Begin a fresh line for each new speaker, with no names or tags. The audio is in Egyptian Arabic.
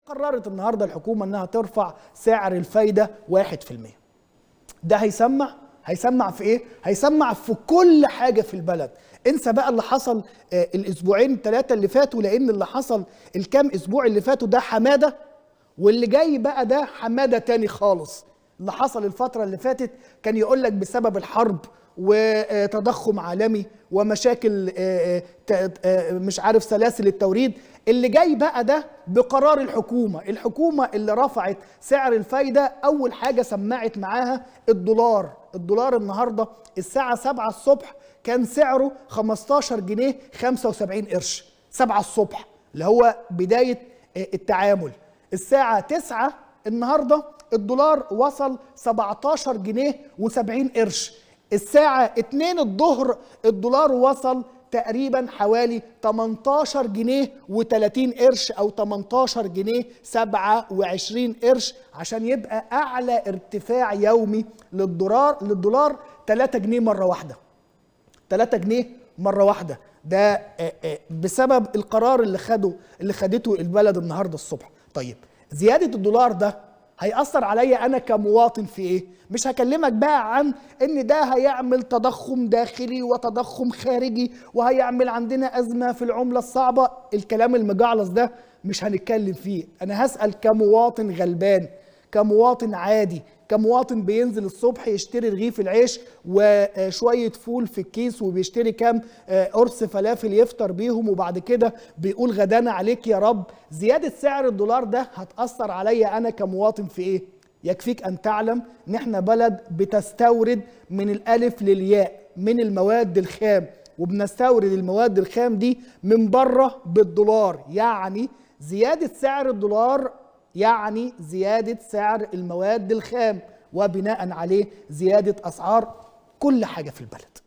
قررت النهارده الحكومه انها ترفع سعر الفايده 1% ده هيسمع هيسمع في ايه هيسمع في كل حاجه في البلد انسى بقى اللي حصل آه الاسبوعين الثلاثه اللي فاتوا لان اللي حصل الكام اسبوع اللي فاتوا ده حماده واللي جاي بقى ده حماده تاني خالص اللي حصل الفتره اللي فاتت كان يقول لك بسبب الحرب وتضخم عالمي ومشاكل مش عارف سلاسل التوريد اللي جاي بقى ده بقرار الحكومة الحكومة اللي رفعت سعر الفايدة أول حاجة سمعت معاها الدولار الدولار النهاردة الساعة 7 الصبح كان سعره 15 جنيه 75 قرش 7 الصبح اللي هو بداية التعامل الساعة 9 النهاردة الدولار وصل 17 جنيه و70 قرش الساعة 2 الظهر الدولار وصل تقريبا حوالي 18 جنيه و30 قرش او 18 جنيه 27 قرش عشان يبقى اعلى ارتفاع يومي للدولار للدولار 3 جنيه مره واحده 3 جنيه مره واحده ده بسبب القرار اللي خده اللي خدته البلد النهارده الصبح طيب زياده الدولار ده هيأثر عليا أنا كمواطن في إيه؟ مش هكلمك بقى عن إن ده هيعمل تضخم داخلي وتضخم خارجي وهيعمل عندنا أزمة في العملة الصعبة، الكلام المجعلص ده مش هنتكلم فيه، أنا هسأل كمواطن غلبان، كمواطن عادي، كمواطن بينزل الصبح يشتري رغيف العيش وشوية فول في الكيس وبيشتري كام قرص فلافل يفطر بيهم وبعد كده بيقول غدانا عليك يا رب زيادة سعر الدولار ده هتأثر عليا أنا كمواطن في إيه؟ يكفيك أن تعلم إن إحنا بلد بتستورد من الألف للياء من المواد الخام وبنستورد المواد الخام دي من بره بالدولار يعني زيادة سعر الدولار يعني زيادة سعر المواد الخام وبناء عليه زيادة أسعار كل حاجة في البلد